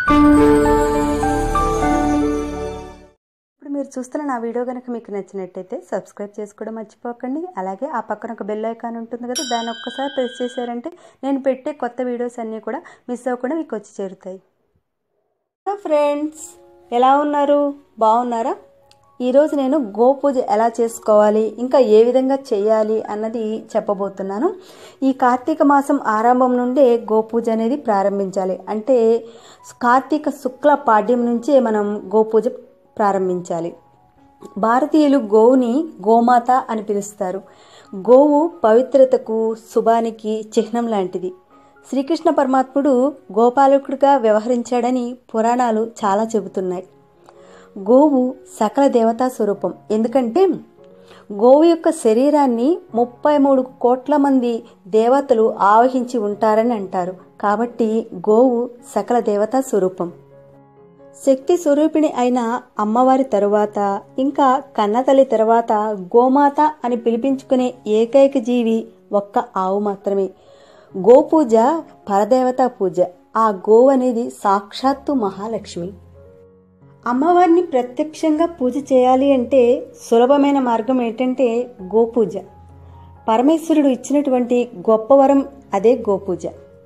ఇప్పుడు మీరు చూస్తున్న నా వీడియో కనుక మీకు నచ్చినట్టయితే సబ్స్క్రైబ్ చేసుకోవడం మర్చిపోకండి అలాగే ఆ పక్కన ఒక బెల్ ఐకాన్ ఉంటుంది కదా దాన్ని ఒక్కసారి ప్రెస్ చేశారంటే నేను పెట్టే కొత్త వీడియోస్ అన్నీ కూడా మిస్ అవ్వకుండా మీకు వచ్చి చేరుతాయి ఫ్రెండ్స్ ఎలా ఉన్నారు బాగున్నారా ఈరోజు నేను గోపూజ ఎలా చేసుకోవాలి ఇంకా ఏ విధంగా చేయాలి అన్నది చెప్పబోతున్నాను ఈ కార్తీక మాసం ఆరంభం నుండే గోపూజ అనేది ప్రారంభించాలి అంటే కార్తీక శుక్ల పాడ్యం నుంచే మనం గోపూజ ప్రారంభించాలి భారతీయులు గోవుని గోమాత అని పిలుస్తారు గోవు పవిత్రతకు శుభానికి చిహ్నం లాంటిది శ్రీకృష్ణ పరమాత్ముడు గోపాలకుడిగా వ్యవహరించాడని పురాణాలు చాలా చెబుతున్నాయి గోవు సకల దేవతా స్వరూపం ఎందుకంటే గోవు యొక్క శరీరాన్ని ముప్పై మూడు కోట్ల మంది దేవతలు ఆవహించి ఉంటారని అంటారు కాబట్టి గోవు సకల దేవతా స్వరూపం శక్తి స్వరూపిణి అయిన అమ్మవారి తరువాత ఇంకా కన్నతల్లి తరువాత గోమాత అని పిలిపించుకునే ఏకైక జీవి ఒక్క ఆవు మాత్రమే గోపూజ పరదేవతా పూజ ఆ గోవు అనేది సాక్షాత్తు మహాలక్ష్మి అమ్మవారిని ప్రత్యక్షంగా పూజ చేయాలి అంటే సులభమైన మార్గం ఏంటంటే గోపూజ పరమేశ్వరుడు ఇచ్చినటువంటి గొప్ప వరం అదే గోపూజ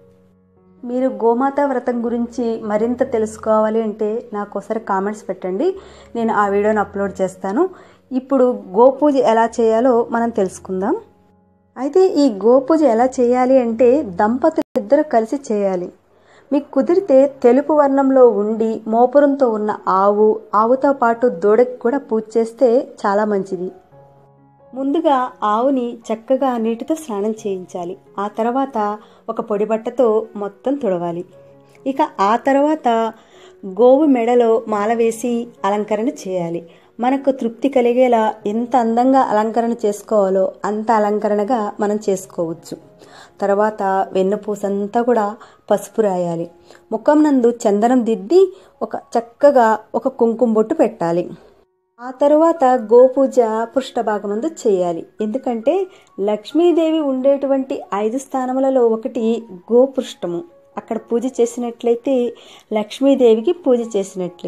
మీరు గోమాత వ్రతం గురించి మరింత తెలుసుకోవాలి అంటే నాకు ఒకసారి కామెంట్స్ పెట్టండి నేను ఆ వీడియోని అప్లోడ్ చేస్తాను ఇప్పుడు గోపూజ ఎలా చేయాలో మనం తెలుసుకుందాం అయితే ఈ గోపూజ ఎలా చేయాలి అంటే దంపతులు ఇద్దరు కలిసి చేయాలి మీకు కుదిరితే తెలుపు వర్ణంలో ఉండి మోపురంతో ఉన్న ఆవు ఆవుతో పాటు దూడకి కూడా పూజ చేస్తే చాలా మంచిది ముందుగా ఆవుని చక్కగా నీటితో స్నానం చేయించాలి ఆ తర్వాత ఒక పొడి బట్టతో మొత్తం తుడవాలి ఇక ఆ తర్వాత గోవు మెడలో మాల వేసి అలంకరణ చేయాలి మనకు తృప్తి కలిగేలా ఎంత అందంగా అలంకరణ చేసుకోవాలో అంత అలంకరణగా మనం చేసుకోవచ్చు తర్వాత వెన్నుపూసంతా కూడా పసుపు రాయాలి ముఖం నందు చందనం దిద్ది ఒక చక్కగా ఒక కుంకుమ బొట్టు పెట్టాలి ఆ తరువాత గోపూజ పృష్ఠభాగమందు చేయాలి ఎందుకంటే లక్ష్మీదేవి ఉండేటువంటి ఐదు స్థానములలో ఒకటి గోపృష్టము అక్కడ పూజ చేసినట్లయితే లక్ష్మీదేవికి పూజ చేసినట్లే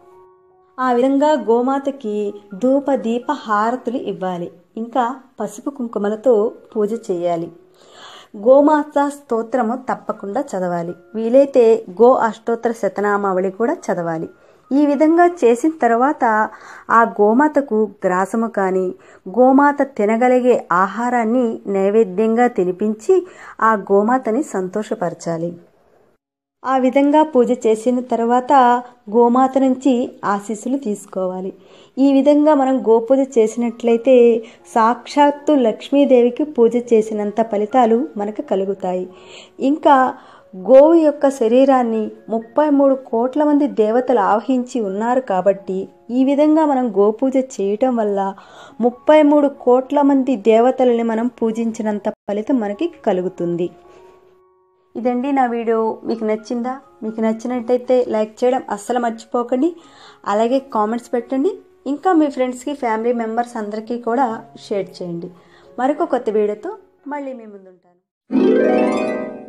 ఆ విధంగా గోమాతకి ధూప దీప హారతులు ఇవ్వాలి ఇంకా పసుపు కుంకుమలతో పూజ చేయాలి గోమాత స్తోత్రము తప్పకుండా చదవాలి వీలైతే గో అష్టోత్తర శతనామావళి కూడా చదవాలి ఈ విధంగా చేసిన తర్వాత ఆ గోమాతకు గ్రాసము కానీ గోమాత తినగలిగే ఆహారాన్ని నైవేద్యంగా తినిపించి ఆ గోమాతని సంతోషపరచాలి ఆ విధంగా పూజ చేసిన తర్వాత గోమాత నుంచి ఆశీస్సులు తీసుకోవాలి ఈ విధంగా మనం గోపూజ చేసినట్లయితే సాక్షాత్తు లక్ష్మీదేవికి పూజ చేసినంత ఫలితాలు మనకు కలుగుతాయి ఇంకా గోవు యొక్క శరీరాన్ని ముప్పై మూడు కోట్ల మంది దేవతలు ఆవహించి ఉన్నారు కాబట్టి ఈ విధంగా మనం గోపూజ చేయటం వల్ల ముప్పై మూడు కోట్ల మంది దేవతలని మనం పూజించినంత ఫలితం మనకి కలుగుతుంది ఇదండి నా వీడియో మీకు నచ్చిందా మీకు నచ్చినట్టయితే లైక్ చేయడం అస్సలు మర్చిపోకండి అలాగే కామెంట్స్ పెట్టండి ఇంకా మీ ఫ్రెండ్స్కి ఫ్యామిలీ మెంబర్స్ అందరికీ కూడా షేర్ చేయండి మరొక కొత్త వీడియోతో మళ్ళీ మీ ముందుంటాను